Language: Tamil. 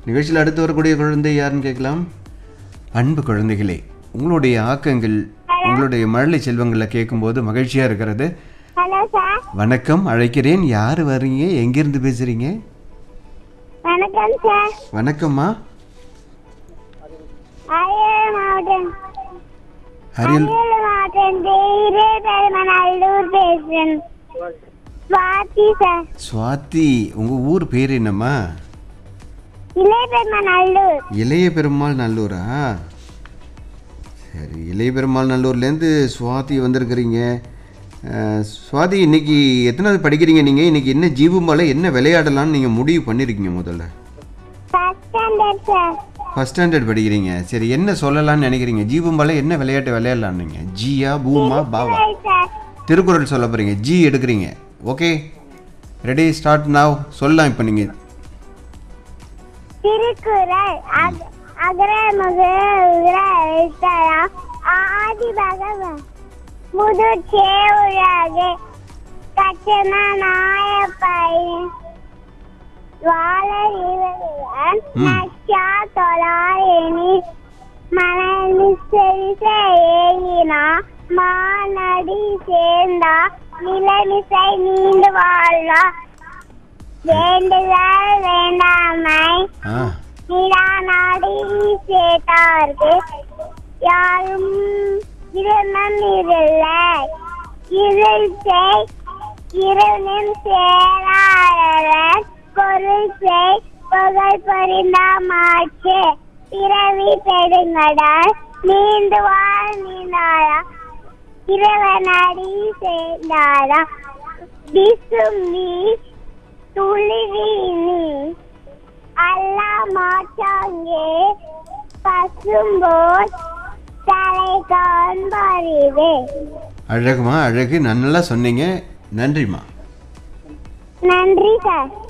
நிகழ்ச்சியில் அடுத்து வரக்கூடிய குழந்தை யாருன்னு கேட்கலாம் அன்பு குழந்தைகளே உங்களுடைய ஆக்கங்கள் உங்களுடைய மழலை செல்வங்களை கேட்கும்போது மகிழ்ச்சியாக இருக்கிறது ஹலோ சார் வணக்கம் அழைக்கிறேன் யார் வர்றீங்க எங்கேருந்து பேசுகிறீங்க வணக்கம் சார் வணக்கம்மா அரியலூர் மாவட்டம் அரியல் அரியலூர் மாவட்டம் தெய்ரே பெருமநல்லூர் பேசுறேன் சுவாதி சார் சுவாதி உங்கள் ஊர் பேர் என்னம்மா இளைய பெருமநல்லூர் இளைய பெருமாள் நல்லூரா சரி இளைய பெருமாள் நல்லூர்லேருந்து சுவாதி வந்திருக்கிறீங்க அஹ், சுவாதி இன்னைக்கு எத்தனாவது படிக்கிறீங்க நீங்கள் இன்னைக்கு என்ன ஜீவமால என்ன விளையாடலாம்னு நீங்கள் முடிவு பண்ணியிருக்கீங்க முதல்ல first standard sir first standard படிக்கிறீங்க சரி என்ன சொல்லலாம்னு நினைக்கிறீங்க ஜீவமால என்ன விளையாட்டு விளையாடலாம் நீங்கள் ஜியா பூமா பாவா சரி சார் திருக்குறள் சொல்ல போகிறீங்க ஜி எடுக்கிறீங்க ஓகே ரெடி ஸ்டார்ட் நாவ் சொல்லலாம் இப்போ நீங்கள் திருக்குறள் அக- அகர முகர உகர எழுத்தரம் ஆதி பகவன் முதுச்சே உலகு கச்சன நாயப்பையன் வாழறிவன் ம். நச்சா தொழாயணி மணலி செல்ச ஏகினா மானடி சேர்ந்தா நிலமிசை நீண்டு வாழ்வா வேண்டுதல் வேண்டாமை ஆ நிலாநாடி சேத்தார்க்கு யாரும் இருமம் இருள இருள் செய் இருளும் சேராளர் பொருள் செய் புகழ் பொறிந்தாமாச்சு பிறவி பெருங்கடல் நீண்டு வாழ் நீண்டாரா இறைவனடி சேர்ந்தாரா விசும்பி துளிரி நீ அல்லா மாற்றாங்கே பசும்போல் தலை காண்பறிவே அழகுமா அழகு நல்லா சொன்னீங்க நன்றிம்மா நன்றி சார்